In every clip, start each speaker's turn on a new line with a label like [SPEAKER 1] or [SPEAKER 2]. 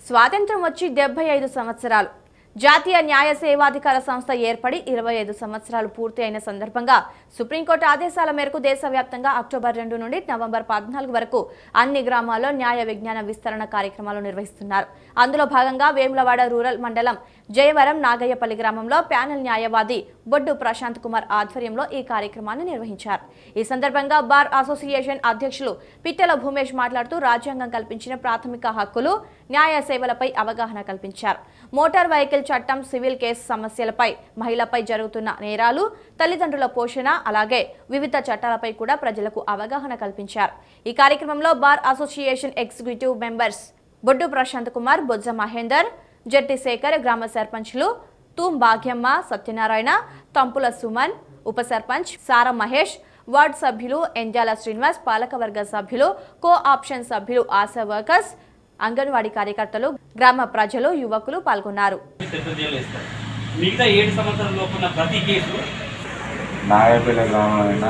[SPEAKER 1] స్వాతంత్రం వచ్చి డెబ్బై ఐదు సంవత్సరాలు జాతీయ న్యాయ సేవాధికార సంస్థ ఏర్పడి ఇరవై ఐదు సంవత్సరాలు పూర్తి అయిన సందర్భంగా సుప్రీంకోర్టు ఆదేశాల మేరకు దేశవ్యాప్తంగా అక్టోబర్ రెండు నుండి నవంబర్ పద్నాలుగు వరకు అన్ని గ్రామాల్లో న్యాయ విజ్ఞాన విస్తరణ కార్యక్రమాలు నిర్వహిస్తున్నారు అందులో భాగంగా వేములవాడ రూరల్ మండలం జయవరం నాగయ్యపల్లి గ్రామంలో ప్యానెల్ న్యాయవాది బొడ్డు ప్రశాంత్ కుమార్ ఆధ్వర్యంలో ఈ కార్యక్రమాన్ని నిర్వహించారు ఈ సందర్భంగా బార్ అసోసియేషన్ అధ్యక్షులు పిట్టెల భూమేష్ మాట్లాడుతూ రాజ్యాంగం కల్పించిన ప్రాథమిక హక్కులు న్యాయ సేవలపై అవగాహన కల్పించారు మోటార్ వెహికల్ చట్టం సివిల్ కేసు సమస్యలపై మహిళపై జరుగుతున్న నేరాలు తల్లిదండ్రుల పోషణ అలాగే వివిధ చట్టాలపై కూడా ప్రజలకు అవగాహన కల్పించారు ఈ కార్యక్రమంలో bar association executive members Boddu Prashant Kumar Bojja Mahender Jatti Shekhar గ్రామ సర్పంచ్లు తూం భాగ్యమ్మ సత్యనారాయణ తంపుల సుమన్ ఉప సర్పంచ్ సార మహేష్ వార్డు సభ్యులు ఎంజాల శ్రీనివాస్ పాలకవర్గ సభ్యులు కో ఆప్షన్ సభ్యులు ఆశా వర్కర్స్ అంగన్వాడీ కార్యకర్తలు గ్రామ ప్రజలు యువకులు పాల్గొన్నారు
[SPEAKER 2] సెంట్రల్ జైలు వేస్తారు మిగతా ఏడు సంవత్సరాల లోపున్న ప్రతి కేసు
[SPEAKER 3] నాగపల్లి గ్రామమైన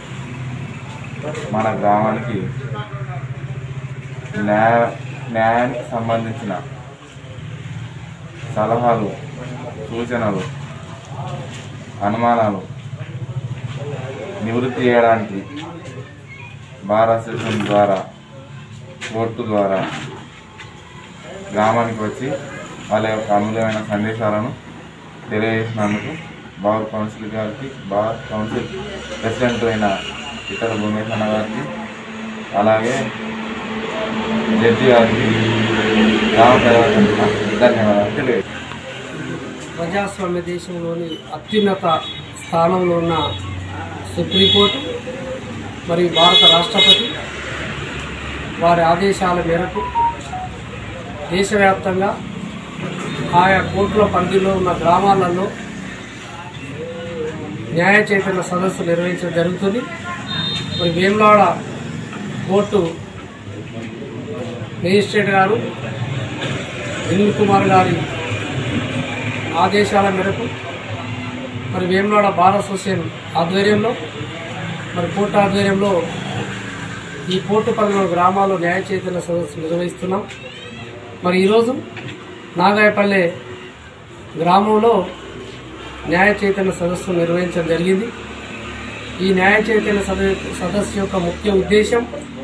[SPEAKER 3] మన గ్రామానికి న్యాయ న్యాయానికి సంబంధించిన సలహాలు సూచనలు అనుమానాలు నివృత్తి చేయడానికి బార్ అసోసియేషన్ ద్వారా కోర్టు ద్వారా గ్రామానికి వచ్చి వాళ్ళ యొక్క అమూల్యమైన సందేశాలను తెలియజేసినందుకు బార్ కౌన్సిల్ గారికి బార్ కౌన్సిల్ ప్రెసిడెంట్ అయిన ఇతర భూమేష్ అన్న గారికి అలాగే జడ్జి గారికి గ్రామ ప్రజలకు ధన్యవాదాలు తెలియజేస్తున్నాను
[SPEAKER 4] ప్రజాస్వామ్య దేశంలోని అత్యున్నత స్థానంలో ఉన్న సుప్రీంకోర్టు మరియు భారత రాష్ట్రపతి వారి ఆదేశాల మేరకు దేశవ్యాప్తంగా ఆయా కోర్టుల పరిధిలో ఉన్న గ్రామాలలో న్యాయ చైతన్య సదస్సు నిర్వహించడం జరుగుతుంది మరి వేములవాడ కోర్టు మేజిస్ట్రేట్ గారు అనిల్ కుమార్ గారి ఆదేశాల మేరకు మరి వేములవాడ బార్ అసోసియేషన్ ఆధ్వర్యంలో మరి కోర్టు ఆధ్వర్యంలో ఈ కోర్టు పరిధిలో గ్రామాల్లో న్యాయ చైతన్య సదస్సు నిర్వహిస్తున్నాం మరి ఈరోజు నాగాయపల్లె గ్రామంలో న్యాయ చైతన్య సదస్సు నిర్వహించడం జరిగింది ఈ న్యాయ చైతన్య సద- సదస్సు యొక్క ముఖ్య ఉద్దేశం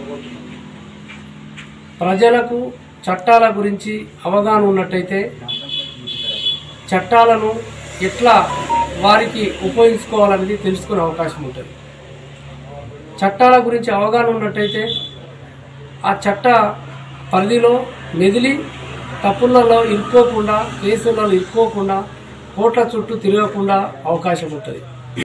[SPEAKER 4] ప్రజలకు చట్టాల గురించి అవగాహన ఉన్నట్టయితే చట్టాలను ఎట్లా వారికి ఉపయోగించుకోవాలనేది తెలుసుకునే అవకాశం ఉంటుంది చట్టాల గురించి అవగాహన ఉన్నట్టయితే ఆ చట్ట పరిధిలో మెదిలి తప్పులలో ఇరుక్కోకుండా కేసులలో ఇరుక్కోకుండా కోట్ల చుట్టూ తిరగకుండా అవకాశం ఉంటుంది